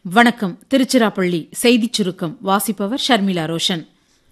வணக்கம் திருச்சிராப்பள்ளி செய்திச் சுருக்கம் வாசிப்பவர் ஷர்மிளா ரோஷன்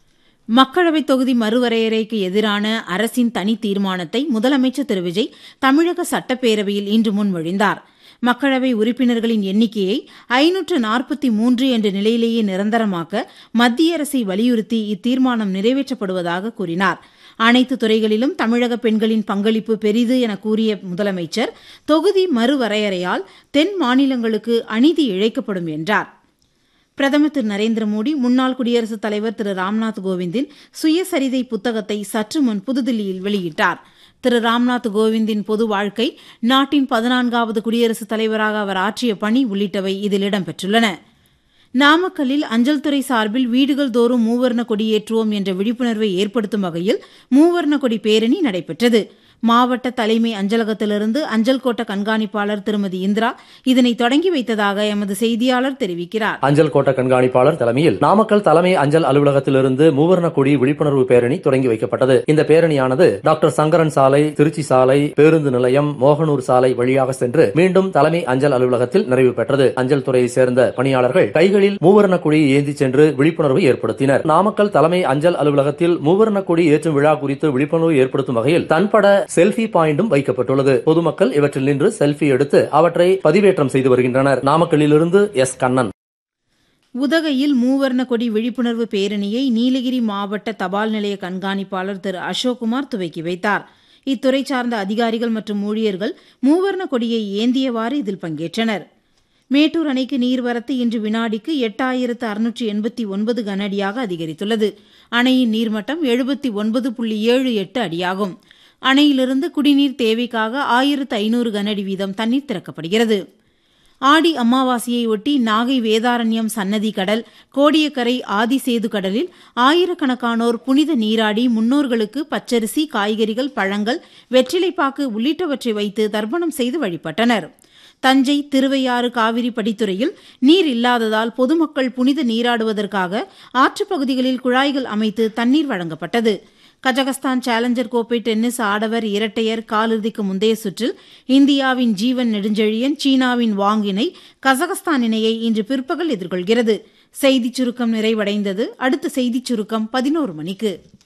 மக்களவைத் தொகுதி மறுவரையறைக்கு எதிரான அரசின் தனி தீர்மானத்தை முதலமைச்சர் திரு விஜய் தமிழக சட்டப்பேரவையில் இன்று முன்மொழிந்தார் மக்களவை உறுப்பினர்களின் எண்ணிக்கையை ஐநூற்று நாற்பத்தி மூன்று என்ற நிலையிலேயே நிரந்தரமாக்க மத்திய அரசை வலியுறுத்தி இத்தீர்மானம் நிறைவேற்றப்படுவதாக கூறினார் அனைத்து துறைகளிலும் தமிழக பெண்களின் பங்களிப்பு பெரிது என கூறிய முதலமைச்சர் தொகுதி மறுவரையறையால் தென் மாநிலங்களுக்கு அநீதி இழைக்கப்படும் என்றார் பிரதமர் திரு நரேந்திர மோடி முன்னாள் குடியரசுத் தலைவர் திரு ராம்நாத் கோவிந்தின் சுயசரிதை புத்தகத்தை சற்று முன் புதுதில்லியில் வெளியிட்டார் திரு ராம்நாத் கோவிந்தின் பொது வாழ்க்கை நாட்டின் பதினான்காவது குடியரசுத் தலைவராக அவர் ஆற்றிய பணி உள்ளிட்டவை இதில் இடம்பெற்றுள்ளன நாமக்கல்லில் அஞ்சல் துறை சார்பில் வீடுகள் தோறும் மூவர்ண கொடியேற்றுவோம் என்ற விழிப்புணர்வை ஏற்படுத்தும் வகையில் மூவர்ண கொடி பேரணி நடைபெற்றது மாவட்ட தலைமை அஞ்சலகத்திலிருந்து அஞ்சல் கோட்ட கண்காணிப்பாளர் திருமதி இந்திரா இதனை தொடங்கி வைத்ததாக எமது செய்தியாளர் தெரிவிக்கிறார் அஞ்சல் கோட்ட கண்காணிப்பாளர் தலைமையில் நாமக்கல் தலைமை அஞ்சல் அலுவலகத்திலிருந்து மூவர்ண கொடி விழிப்புணர்வு பேரணி தொடங்கி வைக்கப்பட்டது இந்த பேரணியானது டாக்டர் சங்கரன் சாலை திருச்சி சாலை பேருந்து நிலையம் மோகனூர் சாலை வழியாக சென்று மீண்டும் தலைமை அஞ்சல் அலுவலகத்தில் நிறைவு பெற்றது அஞ்சல் துறையை சேர்ந்த பணியாளர்கள் கைகளில் மூவர்ண கொடியை ஏந்தி சென்று விழிப்புணர்வு ஏற்படுத்தினர் நாமக்கல் தலைமை அஞ்சல் அலுவலகத்தில் மூவர்ண கொடி ஏற்றும் விழா குறித்து விழிப்புணர்வு ஏற்படுத்தும் வகையில் தன்பட செல்ஃபி பாயிண்டும் வைக்கப்பட்டுள்ளது பொதுமக்கள் இவற்றில் நின்று செல்ஃபி எடுத்து அவற்றை பதிவேற்றம் செய்து வருகின்றனர் நாமக்கல்லிலிருந்து எஸ் கண்ணன் உதகையில் மூவர்ண கொடி விழிப்புணர்வு பேரணியை நீலகிரி மாவட்ட தபால் நிலைய கண்காணிப்பாளர் திரு அசோக்குமார் துவக்கி வைத்தார் இத்துறை சார்ந்த அதிகாரிகள் மற்றும் ஊழியர்கள் மூவர்ண கொடியை ஏந்தியவாறு இதில் பங்கேற்றனர் மேட்டூர் அணைக்கு நீர்வரத்து இன்று வினாடிக்கு எட்டாயிரத்து அறுநூற்று எண்பத்தி ஒன்பது கனஅடியாக அதிகரித்துள்ளது அணையின் நீர்மட்டம் எழுபத்தி ஒன்பது புள்ளி ஏழு எட்டு அடியாகும் அணையிலிருந்து குடிநீர் தேவைக்காக ஆயிரத்து ஐநூறு கனஅடி வீதம் தண்ணீர் திறக்கப்படுகிறது ஆடி அமாவாசையை ஒட்டி நாகை வேதாரண்யம் சன்னதி கடல் கோடியக்கரை ஆதிசேது கடலில் ஆயிரக்கணக்கானோர் புனித நீராடி முன்னோர்களுக்கு பச்சரிசி காய்கறிகள் பழங்கள் வெற்றிலைப்பாக்கு உள்ளிட்டவற்றை வைத்து தர்ப்பணம் செய்து வழிபட்டனர் தஞ்சை திருவையாறு காவிரி படித்துறையில் நீர் இல்லாததால் பொதுமக்கள் புனித நீராடுவதற்காக ஆற்றுப்பகுதிகளில் குழாய்கள் அமைத்து தண்ணீர் வழங்கப்பட்டது கஜகஸ்தான் சேலஞ்சர் கோப்பை டென்னிஸ் ஆடவர் இரட்டையர் காலிறுதிக்கு முந்தைய சுற்றில் இந்தியாவின் ஜீவன் நெடுஞ்செழியன் சீனாவின் வாங் இணை கசகஸ்தான் இணையை இன்று பிற்பகல் எதிர்கொள்கிறது செய்திச் சுருக்கம் நிறைவடைந்தது அடுத்த செய்திச் சுருக்கம் பதினோரு மணிக்கு